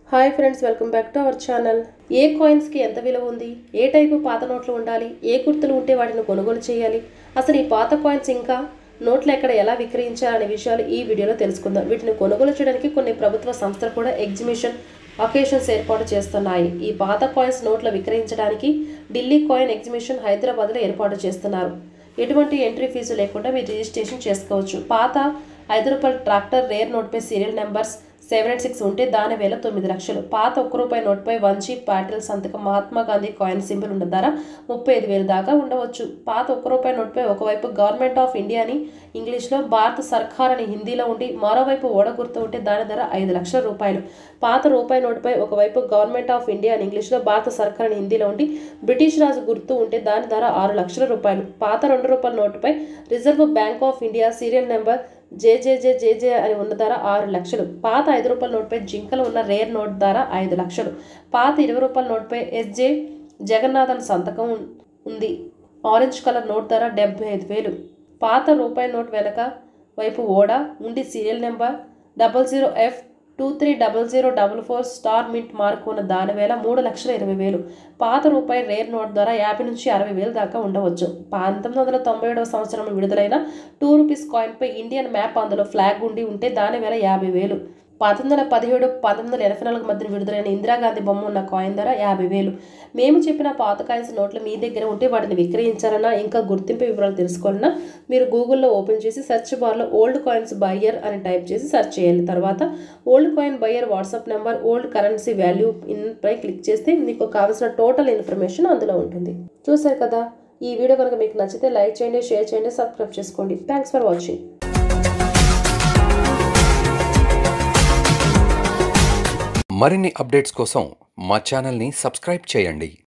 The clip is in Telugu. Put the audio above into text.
hi friends welcome back to our channel ఏ కాయిన్స్కి ఎంత విలువ ఉంది ఏ టైపు పాత నోట్లు ఉండాలి ఏ గుర్తులు ఉంటే వాటిని కొనుగోలు చేయాలి అసలు ఈ పాత కాయిన్స్ ఇంకా నోట్లు ఎక్కడ ఎలా విక్రయించాలనే విషయాలు ఈ వీడియోలో తెలుసుకుందాం వీటిని కొనుగోలు చేయడానికి కొన్ని ప్రభుత్వ సంస్థలు కూడా ఎగ్జిబిషన్ అకేషన్స్ ఏర్పాటు చేస్తున్నాయి ఈ పాత కాయిన్స్ నోట్ల విక్రయించడానికి ఢిల్లీ కాయిన్ ఎగ్జిబిషన్ హైదరాబాద్లో ఏర్పాటు చేస్తున్నారు ఎటువంటి ఎంట్రీ ఫీజు లేకుండా మీరు రిజిస్ట్రేషన్ చేసుకోవచ్చు పాత ఐదు రూపాయల ట్రాక్టర్ రేర్ నోట్పై serial numbers seven eight six ఉంటే దాని వేల తొమ్మిది లక్షలు పాత ఒక్క రూపాయి నోట్పై వంచి పాటిల్ సంతకం మహాత్మా గాంధీ కాయిన్ సింబల్ ఉన్న ధర ముప్పై ఐదు వేలు దాకా ఉండవచ్చు పాత ఒక్క రూపాయి నోట్పై ఒకవైపు గవర్నమెంట్ ఆఫ్ ఇండియా అని ఇంగ్లీష్లో భారత సర్కార్ అని హిందీలో ఉండి మరోవైపు ఓడ గుర్తు ఉంటే దాని ధర ఐదు లక్షల రూపాయలు పాత రూపాయి నోటుపై ఒకవైపు గవర్నమెంట్ ఆఫ్ ఇండియా అని ఇంగ్లీష్లో భారత సర్కార్ అని హిందీలో ఉండి బ్రిటిష్ రాజు గుర్తు ఉంటే దాని ధర ఆరు లక్షల రూపాయలు పాత రెండు రూపాయల నోటుపై reserve bank of India serial number JJJ JJ అని ఉన్న ధర ఆరు లక్షలు పాత ఐదు రూపాయల నోట్పై జింకలు ఉన్న రేర్ నోట్ ధర ఐదు లక్షలు పాత ఇరవై రూపాయల నోట్పై ఎస్జే జగన్నాథన్ సంతకం ఉం- ఉంది ఆరెంజ్ కలర్ నోట్ ధర డెబ్బై ఐదు వేలు పాత రూపాయి నోట్ వెనక వైపు ఓడ ఉండి serial number double zero F two three double zero double four star mint mark ఉన్న దాని వేల మూడు లక్షల ఇరవై వేలు పాత రూపాయి రేర్ నోట్ ద్వారా యాభై నుంచి అరవై వేలు దాకా ఉండవచ్చు పంతొమ్మిది వందల తొంభై ఏడవ సంవత్సరంలో విడుదలైన టూ రూపీస్ కాయిన్పై ఇండియన్ మ్యాప్ అందులో ఫ్లాగ్ ఉండి ఉంటే దాని వేల యాభై వేలు పంతొమ్మిది వందల పదిహేడు పంతొమ్మిది వందల ఎనభై నాలుగు మధ్య విడుదలైన ఇందిరాగాంధీ బొమ్మ ఉన్న కాయిన్ ధర యాభై వేలు మేము చెప్పిన పాత కాయిన్స్ నోట్లు మీ దగ్గర ఉంటే వాటిని విక్రయించాలన్నా ఇంకా గుర్తింపు వివరాలు తెలుసుకోవాలన్నా మీరు గూగుల్లో ఓపెన్ చేసి సెర్చ్ బార్లో ఓల్డ్ కాయిన్స్ బయ్యర్ అని టైప్ చేసి సెర్చ్ చేయండి తర్వాత old coin buyer WhatsApp number old currency value in పై క్లిక్ చేస్తే మీకు కావాల్సిన టోటల్ ఇన్ఫర్మేషన్ అందులో ఉంటుంది చూసారు కదా ఈ వీడియో కనుక మీకు నచ్చితే లైక్ చేయండి షేర్ చేయండి సబ్స్క్రైబ్ చేసుకోండి థ్యాంక్స్ ఫర్ వాచింగ్ మరిన్ని అప్డేట్స్ కోసం మా ఛానల్ని సబ్స్క్రైబ్ చేయండి